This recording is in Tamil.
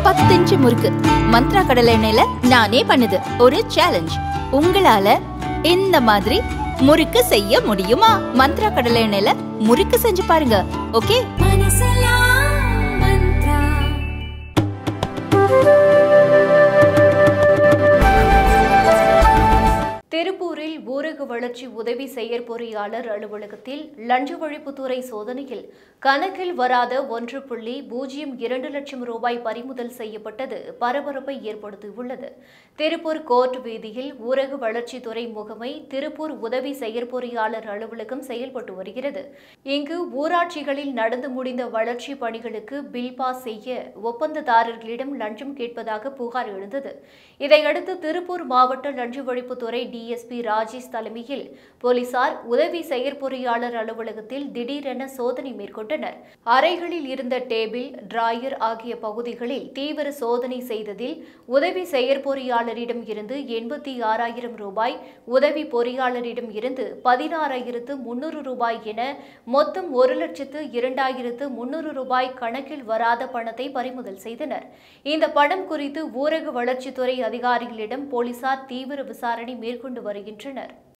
பத்து இன்ச்சு முறுக்கு மந்த்ரா கடலை எண்ணெயில நானே பண்ணுது ஒரு சேலஞ்ச் உங்களால இந்த மாதிரி முறுக்கு செய்ய முடியுமா மந்த்ரா கடலை எண்ணெயில முறுக்கு செஞ்சு பாருங்க ஓகே திருப்பூரில் ஊரக வளர்ச்சி உதவி செயற்பொறியாளர் அலுவலகத்தில் லஞ்ச ஒழிப்புத்துறை சோதனையில் கணக்கில் வராத ஒன்று புள்ளி பூஜ்ஜியம் இரண்டு லட்சம் ரூபாய் பறிமுதல் செய்யப்பட்டது பரபரப்பை ஏற்படுத்தியுள்ளது திருப்பூர் கோர்ட் வீதியில் ஊரக வளர்ச்சித்துறை முகமை திருப்பூர் உதவி செயற்பொறியாளர் அலுவலகம் செயல்பட்டு வருகிறது இங்கு ஊராட்சிகளில் நடந்து முடிந்த வளர்ச்சி பணிகளுக்கு பில் பாஸ் செய்ய ஒப்பந்ததாரர்களிடம் லஞ்சம் கேட்பதாக புகார் எழுந்தது இதையடுத்து திருப்பூர் மாவட்ட லஞ்ச ஒழிப்புத்துறை டிஎஸ்பி ராஜேஷ் தலைமையில் போலீசார் உதவி செயற்பொறியாளர் அலுவலகத்தில் திடீரென சோதனை மேற்கொண்டனர் அறைகளில் இருந்த டேபிள் டிராயர் ஆகிய பகுதிகளில் தீவிர சோதனை செய்ததில் உதவி செயற்பொறியாளரிடம் இருந்து எண்பத்தி ஆறாயிரம் ரூபாய் உதவி பொறியாளரிடம் இருந்து பதினாறாயிரத்து முன்னூறு ரூபாய் என மொத்தம் ஒரு லட்சத்து இரண்டாயிரத்து முன்னூறு ரூபாய் கணக்கில் வராத பணத்தை பறிமுதல் செய்தனர் இந்த பணம் குறித்து ஊரக வளர்ச்சித்துறை அதிகாரிகளிடம் போலீசார் தீவிர விசாரணை மேற்கொண்டு வருகின்றனர்